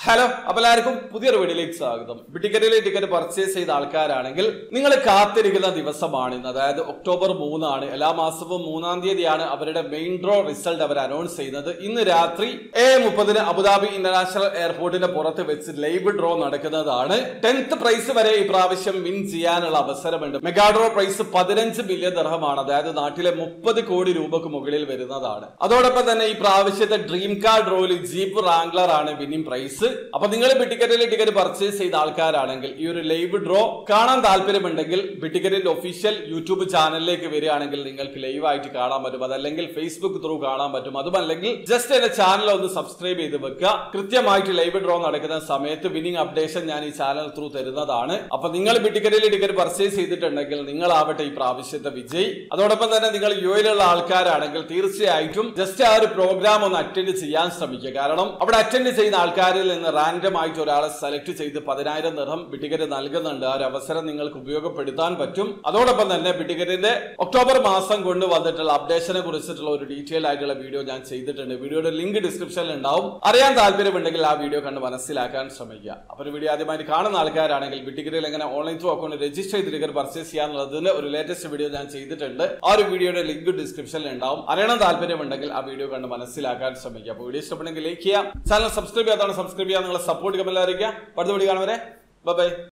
hello അപ്പൊ എല്ലാവർക്കും പുതിയൊരു വീഡിയോയിലേക്ക് സ്വാഗതം ടിക്കറ്റിലെ ടിക്കറ്റ് പർച്ചേസ് ചെയ്ത ആൾക്കാരാണെങ്കിൽ നിങ്ങൾ കാത്തിരിക്കുന്ന ദിവസമാണ് ഇന്ന് അതായത് ഒക്ടോബർ മൂന്നാണ് എല്ലാ മാസവും മൂന്നാം തീയതിയാണ് അവരുടെ മെയിൻ ഡ്രോ റിസൾട്ട് അവർ അനൗൺസ് ചെയ്യുന്നത് ഇന്ന് രാത്രി ഏ മുപ്പതിന് അബുദാബി ഇന്റർനാഷണൽ എയർപോർട്ടിന്റെ പുറത്ത് വെച്ച് ലൈവ് ഡ്രോ നടക്കുന്നതാണ് ടെൻത്ത് പ്രൈസ് വരെ ഈ പ്രാവശ്യം വിൻ ചെയ്യാനുള്ള അവസരമുണ്ട് മെഗാ ഡ്രോ പ്രൈസ് പതിനഞ്ച് മില്യൺ ദർഹമാണ് അതായത് നാട്ടിലെ മുപ്പത് കോടി രൂപക്ക് മുകളിൽ വരുന്നതാണ് അതോടൊപ്പം തന്നെ ഈ പ്രാവശ്യത്തെ ഡ്രീം കാർ ഡ്രോയിൽ ജീപ്പ് റാംഗ്ലർ ആണ് വിന്നിംഗ് പ്രൈസ് അപ്പൊ നിങ്ങൾ ബിറ്റിക്കറ്റിൽ ടിക്കറ്റ് പർച്ചേസ് ചെയ്ത ആൾക്കാരാണെങ്കിൽ ഈ ഒരു ലൈവ് ഡ്രോ കാണാൻ താല്പര്യമുണ്ടെങ്കിൽ ബിറ്റിക്കറ്റിന്റെ ഒഫീഷ്യൽ യൂട്യൂബ് ചാനലിലേക്ക് വരികയാണെങ്കിൽ നിങ്ങൾക്ക് ലൈവ് ആയിട്ട് കാണാൻ പറ്റും അതല്ലെങ്കിൽ ഫേസ്ബുക്ക് ത്രൂ കാണാൻ പറ്റും അതുമല്ലെങ്കിൽ ജസ്റ്റ് എന്റെ ചാനൽ ഒന്ന് സബ്സ്ക്രൈബ് ചെയ്ത് വെക്കുക കൃത്യമായിട്ട് ലൈവ് ഡ്രോ നടക്കുന്ന സമയത്ത് വിന്നിംഗ് അപ്ഡേഷൻ ഞാൻ ഈ ചാനൽ ത്രൂ തരുന്നതാണ് അപ്പൊ നിങ്ങൾ ബിറ്റിക്കറ്റിൽ ടിക്കറ്റ് പർച്ചേസ് ചെയ്തിട്ടുണ്ടെങ്കിൽ നിങ്ങളാവട്ടെ ഈ പ്രാവശ്യത്തെ വിജയ് അതോടൊപ്പം തന്നെ നിങ്ങൾ യു എയിലുള്ള ആൾക്കാരാണെങ്കിൽ തീർച്ചയായിട്ടും ജസ്റ്റ് ആ ഒരു പ്രോഗ്രാം ഒന്ന് അറ്റൻഡ് ചെയ്യാൻ ശ്രമിക്കുക കാരണം അവിടെ അറ്റൻഡ് ചെയ്യുന്ന ആൾക്കാരിൽ നിന്ന് റാൻഡം ആയിട്ട് ഒരാളെ സെലക്ട് ചെയ്ത് പതിനായിരം നിറം ബിറ്റിക്കറ്റ് നൽകുന്നുണ്ട് ആ ഒരു അവസരം നിങ്ങൾക്ക് ഉപയോഗപ്പെടുത്താൻ പറ്റും അതോടൊപ്പം തന്നെ ബിറ്റിക്കറ്റിന്റെ ഒക്ടോബർ മാസം കൊണ്ട് വന്നിട്ടുള്ള അപ്ഡേഷനെ കുറിച്ചിട്ടുള്ള ഒരു ഡീറ്റെയിൽ ആയിട്ടുള്ള വീഡിയോ ഞാൻ ചെയ്തിട്ടുണ്ട് വീഡിയോയുടെ ലിങ്ക് ഡിസ്ക്രിപ്ഷനിൽ ഉണ്ടാവും അറിയാൻ താല്പര്യമുണ്ടെങ്കിൽ ആ വീഡിയോ കണ്ട് മനസ്സിലാക്കാൻ ശ്രമിക്കുക അപ്പൊ ഒരു വീഡിയോ ആദ്യമായിട്ട് കാണുന്ന ആൾക്കാരാണെങ്കിൽ ബിറ്റിക്കറ്റിൽ എങ്ങനെ ഓൺലൈൻ ത്രൂ അക്കൗണ്ട് രജിസ്റ്റർ ചെയ്ത് ടിക്കറ്റ് പർച്ചേസ് ചെയ്യാന്നുള്ളതിന് ഒരു ലേറ്റസ്റ്റ് വീഡിയോ ഞാൻ ചെയ്തിട്ടുണ്ട് ആ ഒരു വീഡിയോയുടെ ലിങ്ക് ഡിസ്ക്രിപ്ഷനിൽ ഉണ്ടാവും അറിയണം താല്പര്യമുണ്ടെങ്കിൽ ആ വീഡിയോ കണ്ട് മനസ്സിലാക്കാൻ ശ്രമിക്കുക അപ്പോൾ വീഡിയോ ഇഷ്ടപ്പെടുന്നെങ്കിൽ ലൈക്ക് ചെയ്യാം ചാനൽ സബ്സ്ക്രൈബ് ചെയ്യാത്താണ് സബ്സ്ക്രൈബ് ചെയ്യാൻ നിങ്ങളെ സപ്പോർട്ട് കമന്റ് അറിയിക്കുക അടുത്ത വീഡിയോ കാണുവരെ ബൈ